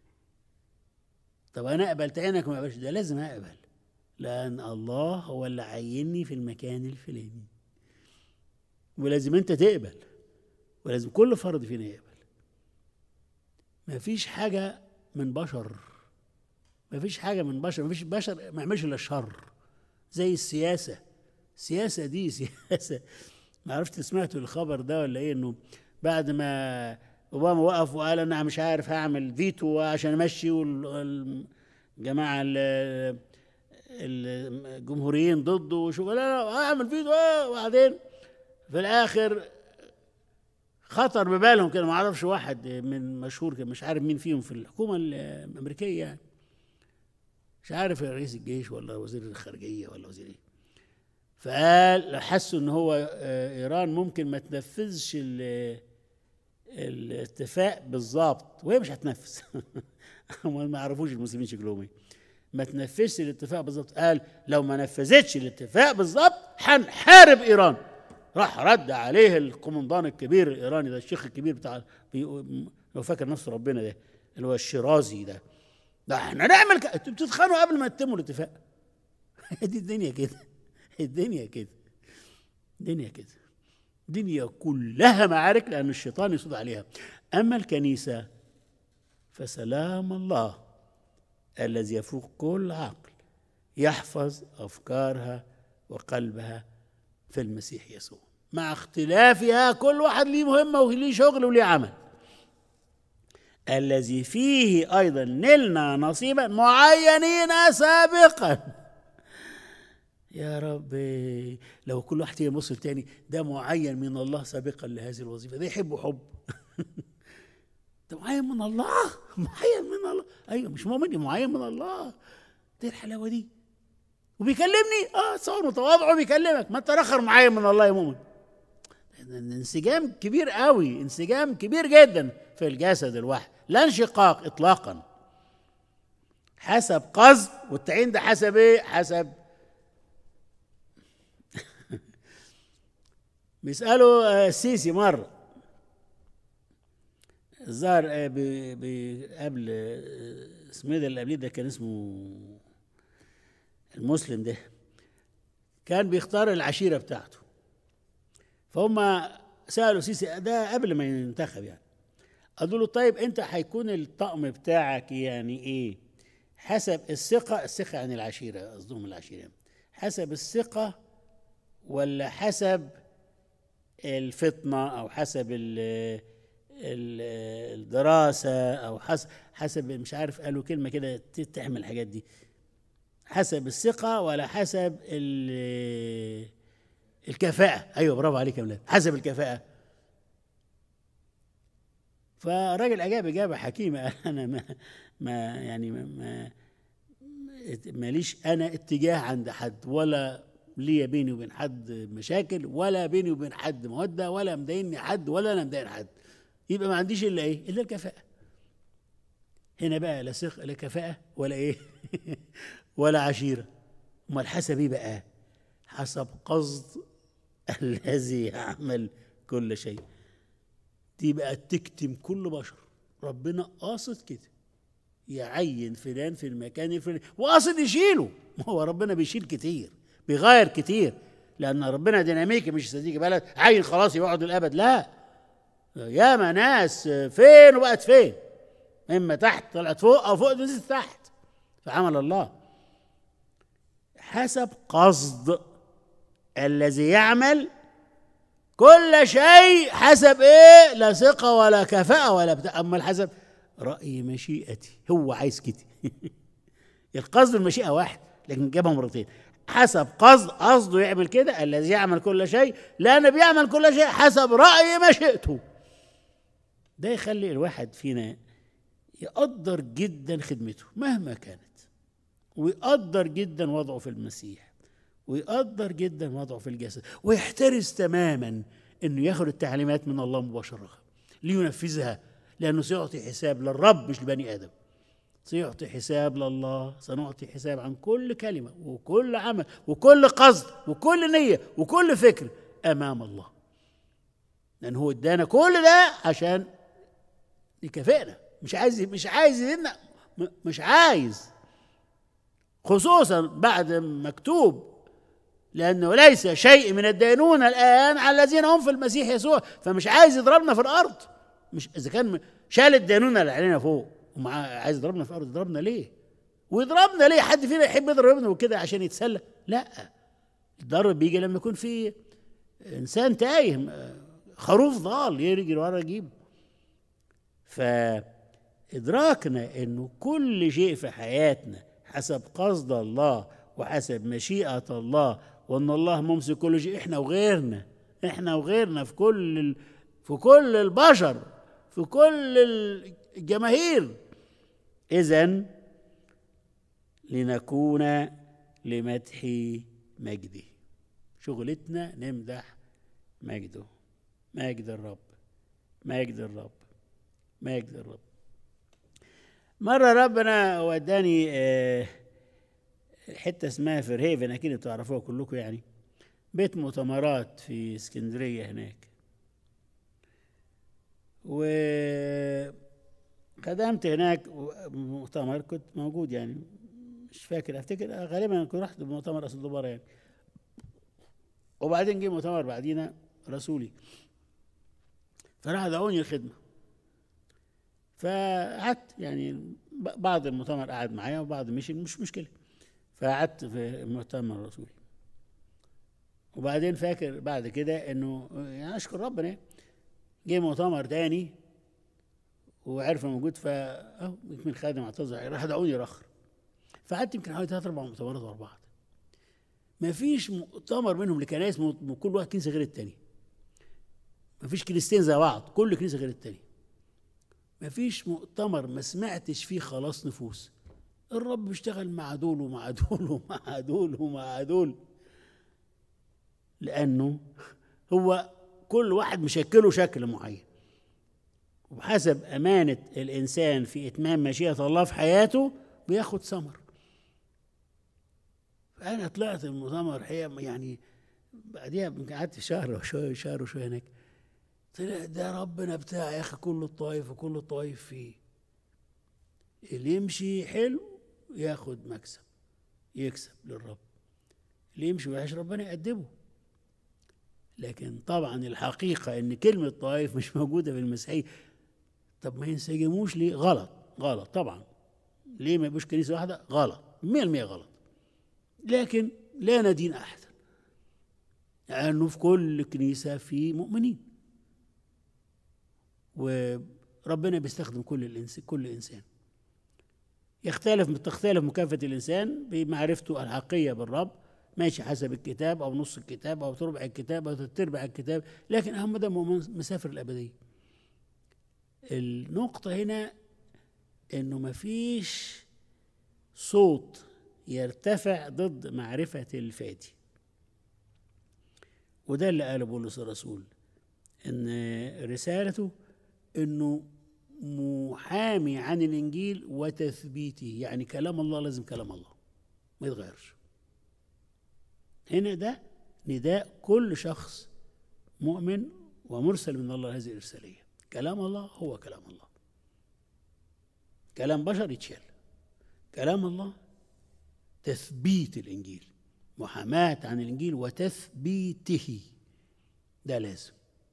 طب انا اقبل تعينك ما اقبلش ده لازم اقبل لان الله هو اللي عيني في المكان الفلاني ولازم انت تقبل ولازم كل فرد فينا يقبل ما فيش حاجه من بشر ما فيش حاجه من بشر ما فيش بشر ما يعملش الا الشر زي السياسه السياسه دي سياسه ما عرفت سمعتوا الخبر ده ولا ايه انه بعد ما اوباما وقف وقال انا مش عارف هعمل فيتو عشان امشي والجماعه الجمهوريين ضده وشو لا لا اعمل فيتو آه، وبعدين في الاخر خطر ببالهم كده ما اعرفش واحد من مشهور كده مش عارف مين فيهم في الحكومه الامريكيه يعني مش عارف رئيس الجيش ولا وزير الخارجيه ولا وزير ايه فقال حسوا ان هو آه، ايران ممكن ما تنفذش ال- الاتفاق بالظبط وهي مش هتنفذ هم ما يعرفوش المسلمين شكلهم ايه ما تنفذش الاتفاق بالظبط قال لو ما نفذتش الاتفاق بالظبط هنحارب ايران راح رد عليه القومندان الكبير الايراني ده الشيخ الكبير بتاع بي- لو فاكر نفسه ربنا ده اللي هو الشيرازي ده ده احنا نعمل ك... انتوا بتتخانقوا قبل ما تتموا الاتفاق دي الدنيا كده الدنيا كده الدنيا كده الدنيا كلها معارك لأن الشيطان يصود عليها أما الكنيسة فسلام الله الذي يفوق كل عقل يحفظ أفكارها وقلبها في المسيح يسوع مع اختلافها كل واحد ليه مهمة وليه شغل وليه عمل الذي فيه أيضا نلنا نصيبا معينين سابقا يا رب لو كل واحد يبص تاني ده معين من الله سابقا لهذه الوظيفة ده يحبه حب ده معين من الله معين من الله ايوه مش مؤمن معين من الله دي الحلاوه دي وبيكلمني اه صور متواضع وبيكلمك ما انت الاخر معين من الله يا مؤمن انسجام كبير قوي انسجام كبير جدا في الجسد الواحد لا انشقاق اطلاقا حسب قصد والتعيين ده حسب ايه حسب بيسالوا آه، السيسي مره الظاهر آه، ب- ب- قبل آه، اسمه إيه ده اللي قبليه ده كان اسمه المسلم ده كان بيختار العشيره بتاعته فهم سالوا سيسي ده قبل ما ينتخب يعني قالوا له طيب انت هيكون الطقم بتاعك يعني ايه حسب الثقه الثقه عن العشيره قصدهم العشيره يعني. حسب الثقه ولا حسب الفطنه او حسب ال ال الدراسه او حسب حسب مش عارف قالوا كلمه كده ت- تحمل الحاجات دي حسب الثقه ولا حسب ال- الكفاءه ايوه برافو عليك يا ولاد حسب الكفاءه فالراجل اجاب اجابه حكيمه قال انا ما ما يعني ما, ما ماليش انا اتجاه عند حد ولا ليا بيني وبين حد مشاكل ولا بيني وبين حد موده ولا مضايقني حد ولا انا مضايق حد يبقى ما عنديش الا ايه؟ الا الكفاءه هنا بقى لا ثقه لا كفاءه ولا ايه؟ ولا عشيره امال حسب ايه بقى؟ حسب قصد الذي يعمل كل شيء دي بقى تكتم كل بشر ربنا قاصد كده يعين فلان في المكان الفلاني وقاصد يشيله ما هو ربنا بيشيل كتير بيغير كتير لان ربنا ديناميكي مش صديق بلد عين خلاص يقعد الابد لا ياما ناس فين وبقت فين اما تحت طلعت فوق او فوق نزلت تحت فعمل الله حسب قصد الذي يعمل كل شيء حسب ايه لا ثقة ولا كفاءة ولا بتاع اما حسب رأي مشيئتي هو عايز كده القصد والمشيئة واحد لكن جابها مرتين حسب قصد قصده يعمل كده الذي يعمل كل شيء لأنه بيعمل كل شيء حسب رأي مشيئته ده يخلي الواحد فينا يقدر جدا خدمته مهما كانت ويقدر جدا وضعه في المسيح ويقدر جدا وضعه في الجسد ويحترس تماما انه ياخد التعليمات من الله مباشره لينفذها لانه سيعطي حساب للرب مش لبني ادم سيعطي حساب لله سنعطي حساب عن كل كلمه وكل عمل وكل قصد وكل نيه وكل فكر امام الله لان هو ادانا كل ده عشان يكافئنا مش عايز مش عايز يدينا مش عايز خصوصا بعد مكتوب لأنه ليس شيء من الدينونة الآن على الذين هم في المسيح يسوع فمش عايز يضربنا في الأرض مش إذا كان شال الدينونة اللي علينا فوق ومع عايز يضربنا في الأرض يضربنا ليه؟ ويضربنا ليه؟ حد فينا يحب يضرب ابنه كده عشان يتسلى؟ لا الضرب بيجي لما يكون في إنسان تايه خروف ضال يجري ورا يجيبه فإدراكنا إنه كل شيء في حياتنا حسب قصد الله وحسب مشيئة الله وان الله ممسك كل شيء احنا وغيرنا احنا وغيرنا في كل ال... في كل البشر في كل الجماهير اذا لنكون لمدح مجده شغلتنا نمدح مجده مجد الرب مجد الرب مجد الرب مرة ربنا وداني آه حته اسمها فرهيفن اكيد تعرفوها كلكم يعني بيت مؤتمرات في اسكندريه هناك و خدمت هناك مؤتمر كنت موجود يعني مش فاكر افتكر غالبا كنت رحت بمؤتمر اسد دبارة يعني وبعدين جه مؤتمر بعدينا رسولي فراح دعوني الخدمه فقعدت يعني بعض المؤتمر قعد معايا وبعض مشي مش مشكله فقعدت في المؤتمر الرسولي وبعدين فاكر بعد كده انه يعني اشكر ربنا جه مؤتمر تاني وعرف موجود فا اهو يمكن خادم اعتذر راح دعوني رخر فقعدت يمكن حوالي ثلاث اربع مؤتمرات ورا بعض ما فيش مؤتمر منهم لكنائس كل واحد كنيسه غير التاني ما فيش كنيستين زي بعض كل كنيسه غير التاني ما فيش مؤتمر ما سمعتش فيه خلاص نفوس الرب بيشتغل مع دول ومع دول ومع دول ومع دول لأنه هو كل واحد مشكله شكل معين وبحسب أمانة الإنسان في إتمام مشيئة الله في حياته بياخد ثمر فأنا طلعت المؤتمر الحقيقة يعني بعديها قعدت شهر وشوية شهر وشوية هناك طلع ده ربنا بتاع يا أخي كل الطائف وكل الطائف فيه اللي يمشي حلو ياخد مكسب يكسب للرب اللي يمشي وحش ربنا يأدبه لكن طبعا الحقيقة ان كلمة طائف مش موجودة في المسيحية طب ما ينسجموش ليه غلط غلط طبعا ليه ما يبقوش كنيسة واحدة غلط مية المية غلط لكن لا ندين أحدا لأنه في كل كنيسة في مؤمنين وربنا بيستخدم كل الإنس كل إنسان يختلف تختلف مكافأة الإنسان بمعرفته الحقيقية بالرب ماشي حسب الكتاب أو نص الكتاب أو تربع الكتاب أو تربع الكتاب لكن أهم ده مسافر الأبدية النقطة هنا إنه مفيش صوت يرتفع ضد معرفة الفادي وده اللي قاله بولس الرسول إن رسالته إنه محامي عن الإنجيل وتثبيته يعني كلام الله لازم كلام الله ما يتغيرش هنا ده نداء كل شخص مؤمن ومرسل من الله هذه الإرسالية كلام الله هو كلام الله كلام بشر يتشال كلام الله تثبيت الإنجيل محاماة عن الإنجيل وتثبيته ده لازم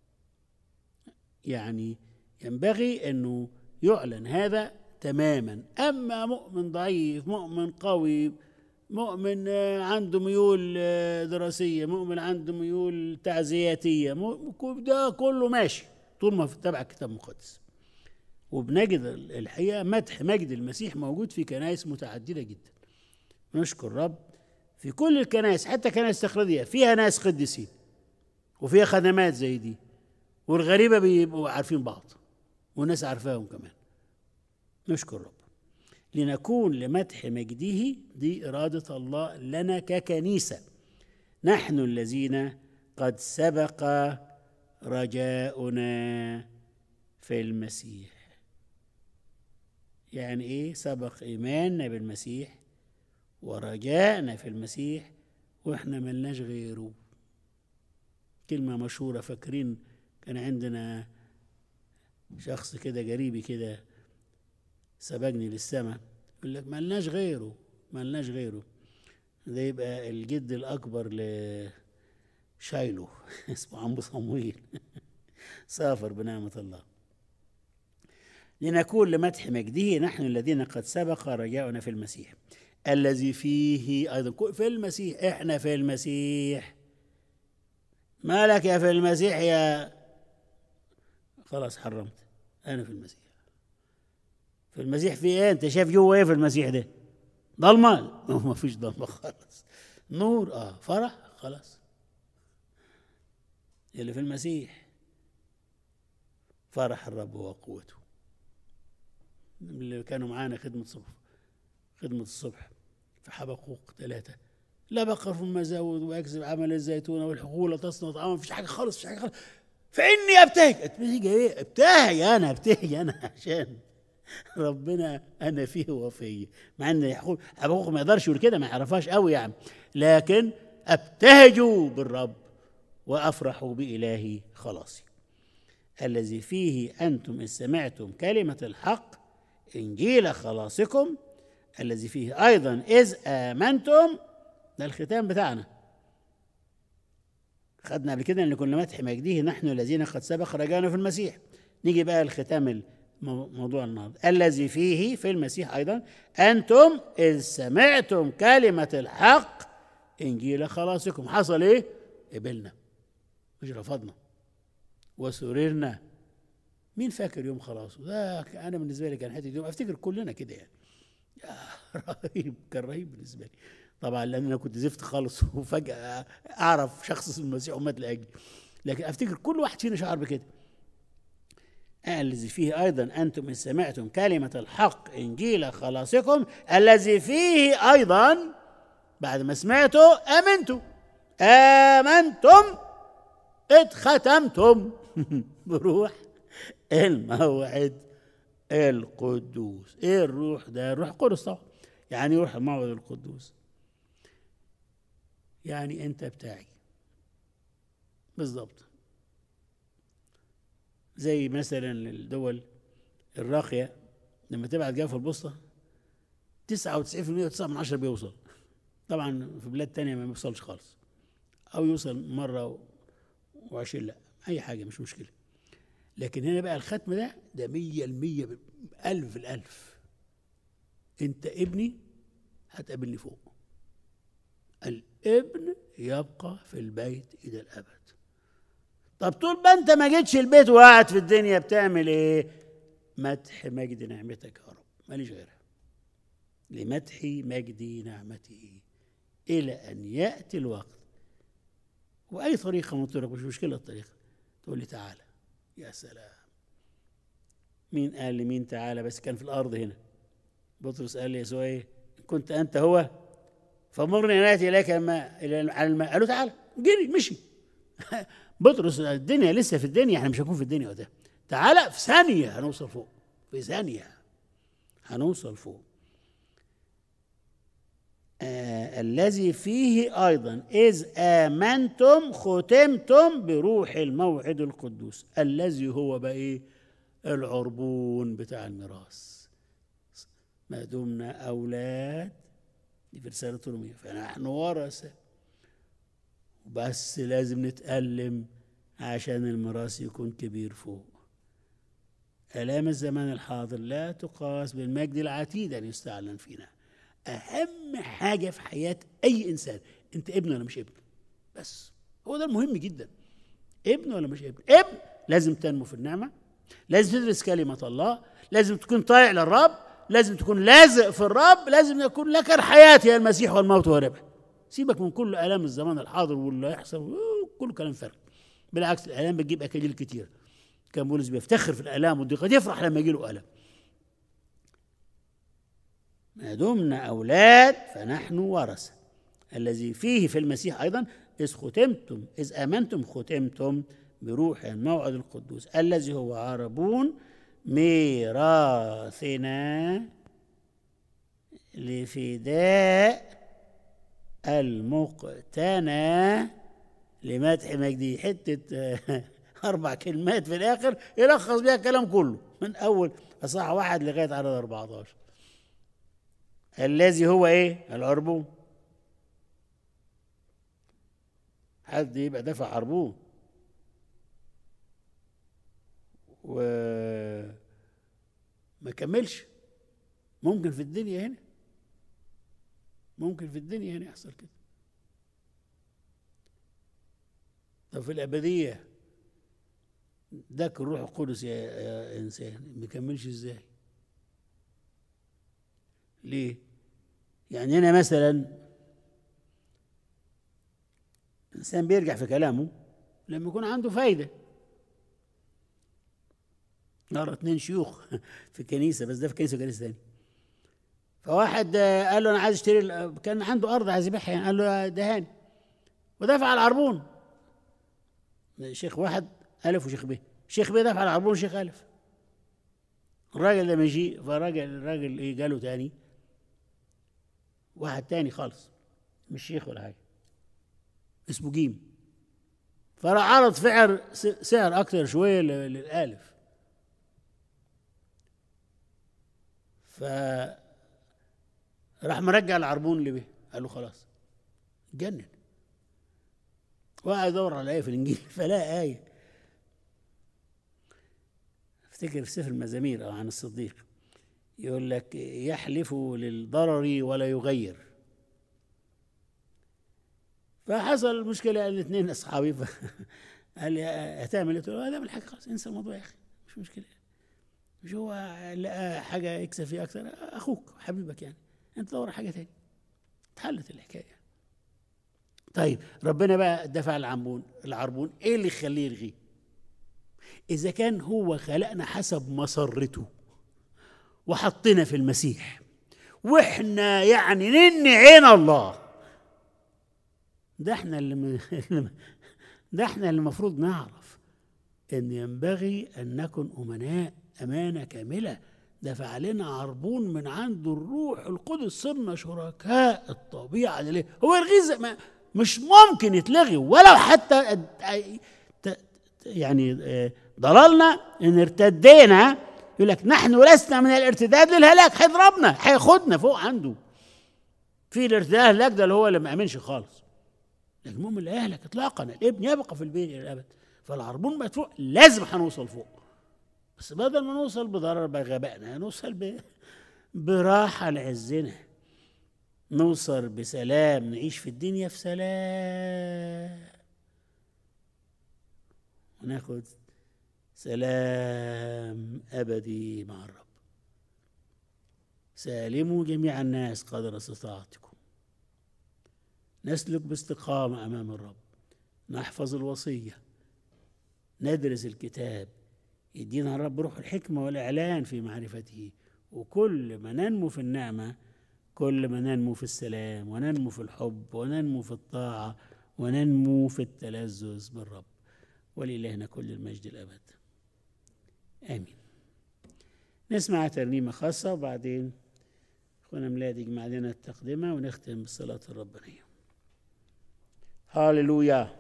يعني ينبغي أنه يعلن هذا تماما أما مؤمن ضعيف مؤمن قوي مؤمن عنده ميول دراسية مؤمن عنده ميول تعزياتية ده كله ماشي طول ما تبع الكتاب المقدس وبنجد الحقيقة مدح مجد المسيح موجود في كنائس متعددة جدا نشكر الرب في كل الكنائس حتى كنائس تقليدية فيها ناس قديسين وفيها خدمات زي دي والغريبة بيبقوا عارفين بعض والناس عارفاهم كمان نشكر الرب لنكون لمدح مجده دي إرادة الله لنا ككنيسة نحن الذين قد سبق رجاؤنا في المسيح يعني ايه سبق ايماننا بالمسيح ورجائنا في المسيح واحنا ملناش غيره كلمة مشهورة فاكرين كان عندنا شخص كده قريبي كده سبقني للسماء يقول لك ملناش غيره ملناش غيره ده يبقى الجد الأكبر لشايلو اسمه عمو صمويل سافر بنعمة الله لنكون لمدح مجده نحن الذين قد سبق رجاؤنا في المسيح الذي فيه أيضا في المسيح إحنا في المسيح مالك يا في المسيح يا خلاص حرمت أنا في المسيح في المسيح في إيه أنت شايف جوه إيه في المسيح ده ضلمة ما فيش ضلمة خالص نور آه فرح خلاص اللي في المسيح فرح الرب وقوته اللي كانوا معانا خدمة الصبح خدمة الصبح في حبقوق ثلاثة لا بقر في المزاود ويكذب عمل الزيتون والحقول تصنع طعاما مفيش حاجة خالص مفيش حاجة خالص فإني أبتهج أبتهج إيه؟ أبتهج أنا أبتهج أنا عشان ربنا أنا فيه وفيه مع إن حبقوق ما يقدرش يقول كده ما يعرفهاش قوي يعني لكن أبتهجوا بالرب وأفرحوا بإلهي خلاصي الذي فيه أنتم إن سمعتم كلمة الحق إنجيل خلاصكم الذي فيه أيضا إذ آمنتم ده الختام بتاعنا خدنا قبل كده ان كنا مدح مجده نحن الذين قد سبق رجعنا في المسيح نيجي بقى الختام موضوع النهارده الذي فيه في المسيح ايضا انتم اذ سمعتم كلمه الحق انجيل خلاصكم حصل ايه قبلنا مش رفضنا وسررنا مين فاكر يوم خلاصه ده انا بالنسبه لي كان حته يوم افتكر كلنا كده يعني رهيب كان رهيب بالنسبه لي طبعا لان انا كنت زفت خالص وفجاه اعرف شخص اسمه المسيح ومات لاجلي لكن افتكر كل واحد فينا شعر بكده الذي فيه ايضا انتم ان سمعتم كلمه الحق انجيل خلاصكم الذي فيه ايضا بعد ما سمعتوا امنتم امنتم اتختمتم بروح الموعد القدوس ايه الروح ده الروح القدس طبعا يعني روح الموعد القدوس يعني انت بتاعي بالضبط زي مثلا الدول الراقية لما تبعت جواب في البوسطة 99% و9 من عشرة بيوصل طبعا في بلاد تانية ما بيوصلش خالص أو يوصل مرة وعشرين لا أي حاجة مش مشكلة لكن هنا بقى الختم ده ده مية المية ألف الألف أنت ابني هتقابلني فوق الابن يبقى في البيت إلى الأبد طب طول ما أنت ما جيتش البيت وقاعد في الدنيا بتعمل إيه؟ مدح مجد نعمتك يا رب ماليش غيرها لمدح مجد نعمته إلى أن يأتي الوقت وأي طريقة من الطرق مش مشكلة الطريقة تقول لي تعالى يا سلام مين قال لمين تعالى بس كان في الأرض هنا بطرس قال ليسوع إيه كنت أنت هو فمرني أن آتي إليك الماء إلى على الماء قال له تعالى جري مشي بطرس الدنيا لسه في الدنيا احنا مش هنكون في الدنيا وقتها تعالى في ثانية هنوصل فوق في ثانية هنوصل فوق آه الذي فيه أيضا إذ آمنتم ختمتم بروح الموعد القدوس الذي هو بقى إيه العربون بتاع الميراث ما دمنا أولاد دي في رسالة رومية فنحن ورثة بس لازم نتألم عشان الميراث يكون كبير فوق آلام الزمان الحاضر لا تقاس بالمجد العتيد أن يستعلن فينا أهم حاجة في حياة أي إنسان أنت ابن ولا مش ابن بس هو ده المهم جدا ابن ولا مش ابن ابن لازم تنمو في النعمة لازم تدرس كلمة الله لازم تكون طائع للرب لازم تكون لازق في الرب لازم يكون لك الحياة يا المسيح والموت هو ربح سيبك من كل آلام الزمان الحاضر واللي هيحصل كله كلام فارغ بالعكس الآلام بتجيب أكاليل كتير كان بولس بيفتخر في الآلام والضيقات يفرح لما يجي له ألم ما دمنا أولاد فنحن ورثة الذي فيه في المسيح أيضا إذ ختمتم إذ آمنتم ختمتم بروح الموعد القدوس الذي هو عربون ميراثنا لفداء المقتنى لمدح مجدي حتة أربع كلمات في الآخر يلخص بيها الكلام كله من أول أصح واحد لغاية عدد 14 الذي هو إيه؟ العربون حد يبقى دفع عربون و ما كملش ممكن في الدنيا هنا ممكن في الدنيا هنا يحصل كده طب في الأبدية داك الروح القدس يا, يا إنسان ما يكملش إزاي ليه يعني هنا مثلا الإنسان بيرجع في كلامه لما يكون عنده فايدة نرى اتنين شيوخ في كنيسة بس ده في كنيسة وكنيسة تاني فواحد قال له أنا عايز أشتري كان عنده أرض عايز يبيعها يعني قال له دهاني ودفع العربون شيخ واحد ألف وشيخ ب شيخ ب دفع العربون شيخ ألف الراجل لما يجي فالراجل الراجل إيه جاله تاني واحد تاني خالص مش شيخ ولا حاجة اسمه جيم فراح عرض سعر سعر أكتر شوية للألف ف راح مرجع العربون اللي به قال له خلاص اتجنن وقعد يدور على آية في الإنجيل فلا آية افتكر في سفر المزامير عن الصديق يقول لك يحلف للضرر ولا يغير فحصل مشكلة الاثنين أصحابي قال لي هتعمل قلت له هذا الحاجة خلاص انسى الموضوع يا أخي مش مشكلة مش هو لقى حاجة يكسب فيها أكثر أخوك حبيبك يعني أنت دور حاجة تاني اتحلت الحكاية طيب ربنا بقى دفع العربون العربون ايه اللي يخليه يلغيه اذا كان هو خلقنا حسب مسرته وحطنا في المسيح واحنا يعني نني عين الله ده احنا اللي, م... ده احنا اللي المفروض نعرف ان ينبغي ان نكن امناء امانه كامله دفع علينا عربون من عند الروح القدس صرنا شركاء الطبيعه ليه هو الغذاء ما مش ممكن يتلغي ولو حتى يعني ضللنا ان ارتدينا يقول لك نحن لسنا من الارتداد للهلاك هيضربنا هياخدنا فوق عنده في الارتداد الهلاك ده اللي هو اللي ما امنش خالص لكن المهم لا يهلك اطلاقا الابن يبقى في البيت الى الابد فالعربون مدفوع لازم هنوصل فوق بس بدل ما نوصل بضرر بغبائنا نوصل ب... براحة لعزنا نوصل بسلام نعيش في الدنيا في سلام وناخد سلام أبدي مع الرب سالموا جميع الناس قدر استطاعتكم نسلك باستقامة أمام الرب نحفظ الوصية ندرس الكتاب يدينا الرب روح الحكمة والإعلان في معرفته وكل ما ننمو في النعمة كل ما ننمو في السلام وننمو في الحب وننمو في الطاعة وننمو في التلذذ بالرب ولإلهنا كل المجد الأبد آمين نسمع ترنيمة خاصة وبعدين أخونا ميلاد يجمع لنا التقدمة ونختم بالصلاة الربانية هاللويا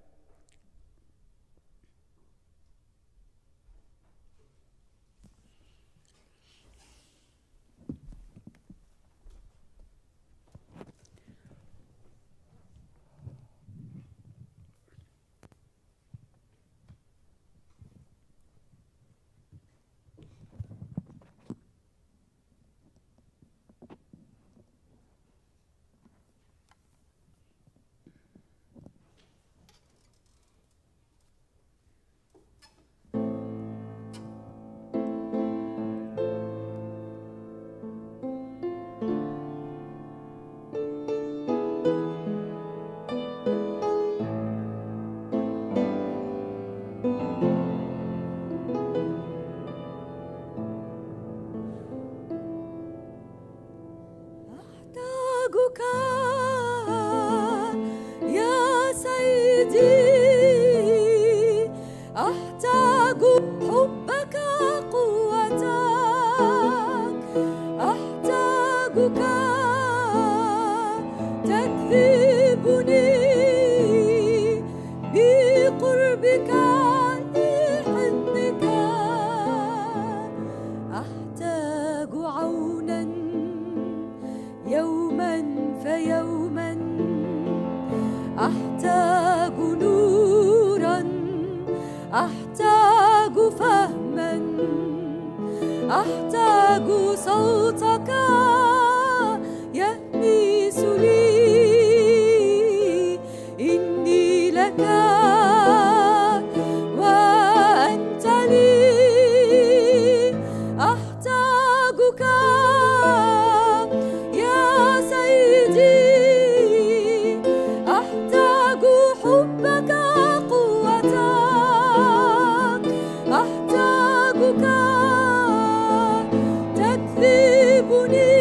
أحتاجك يا سيدي أحتاج حبك قوتك أحتاجك تكذبني بقربك لحضنك أحتاج عونا يوما فيوما احتاج نورا احتاج فهما احتاج صوتك يهمس لي اني لك وانت لي احتاجك يا سيدي احتاج حبك قوتك احتاجك تكذبني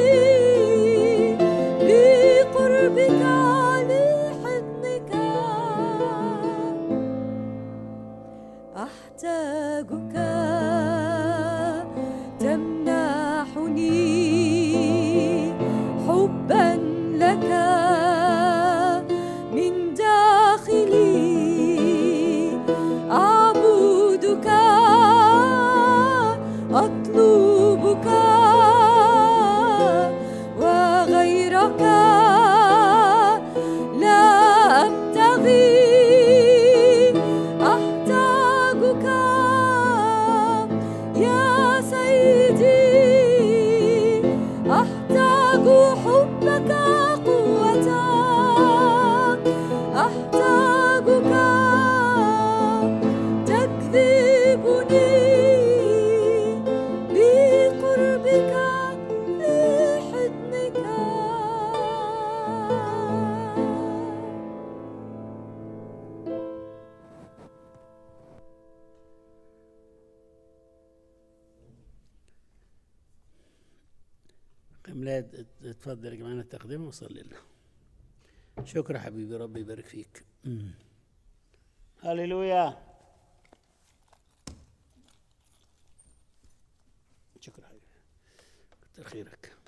بقربك لحضنك احتاجك تمنحني حبا لك من داخلي اعبدك اطلبك وغيرك لا ابتغي احتاجك يا سيدي احتاج حبك قوتك احتاجك تكذبني بقربك لحضنك
ميلاد اتفضل يا معانا التقدمة وصلي لنا شكرا حبيبي ربي يبارك فيك مم. هللويا شكرا حبيبي كتر خيرك